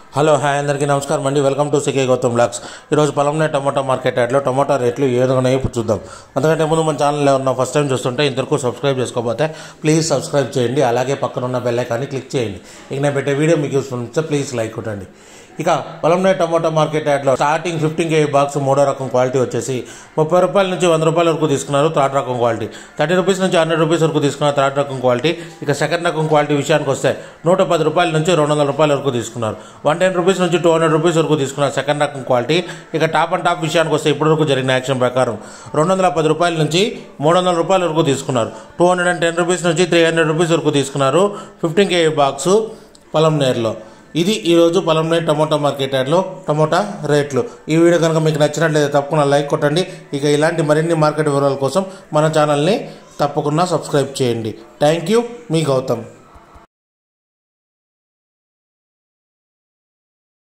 hello hi అందరికీ నమస్కారం అండి welcome to CK Gautam blogs ఈరోజు పొలంనే టమాటా మార్కెట్ యాడ్లో టమాటా రేట్లు ఏ విధంగా ఉన్నాయో ఇప్పుడు చూద్దాం అంతకంటే ముందు మన ఛానల్లో ఉన్న ఫస్ట్ టైం చూస్తుంటే ఇంతవరకు సబ్స్క్రైబ్ చేసుకోకపోతే ప్లీజ్ సబ్స్క్రైబ్ చేయండి అలాగే పక్కన ఉన్న బెల్ ఐకాన్ని క్లిక్ చేయండి ఇక నేను పెట్టే వీడియో మీకు యూస్ఫుల్ ఉంటే ప్లీజ్ లైక్ కొట్టండి ఇక పొలంనే టమాటా మార్కెట్ యాడ్లో స్టార్టింగ్ ఫిఫ్టీన్ కేజీ బాక్స్ మూడో రకం క్వాలిటీ వచ్చేసి ముప్పై రూపాయల నుంచి వంద రూపాయల వరకు తీసుకున్నారు థర్డ్ రకం క్వాలిటీ థర్టీ రూపీస్ నుంచి హండ్రెడ్ రూపీస్ వరకు తీసుకున్నారు థర్డ్ రకం క్వాలిటీ ఇక సెకండ్ రకం క్వాలిటీ విషయానికి వస్తే నూట పది రూపాయల నుంచి రెండు వందల రూపాయల వరకు తీసుకున్నారు వన్ టెన్ రూపీస్ నుంచి టూ హండ్రెడ్ రూపీస్ వరకు తీసుకున్నారు సెకండ్ రకం క్వాలిటీ ఇక టాప్ అండ్ టాప్ విషయానికి వస్తే ఇప్పటివరకు జరిగిన యాక్షన్ ప్రకారం రెండు వందల పది రూపాయల నుంచి మూడు వందల రూపాయల వరకు తీసుకున్నారు two hundred and ten rupees నుంచి త్రీ హండ్రెడ్ రూపీస్ వరకు తీసుకున్నారు ఫిఫ్టీన్ కేజీ బాక్సు పొలం నేర్లో ఇది ఈరోజు పొలంనేర్ టమోటా మార్కెట్ యార్డ్లో టమోటా రేట్లు ఈ వీడియో కనుక మీకు నచ్చినట్లయితే తప్పకుండా లైక్ కొట్టండి ఇక ఇలాంటి మరిన్ని మార్కెట్ వివరాల కోసం మన ఛానల్ని తప్పకుండా సబ్స్క్రైబ్ చేయండి థ్యాంక్ యూ మీ గౌతమ్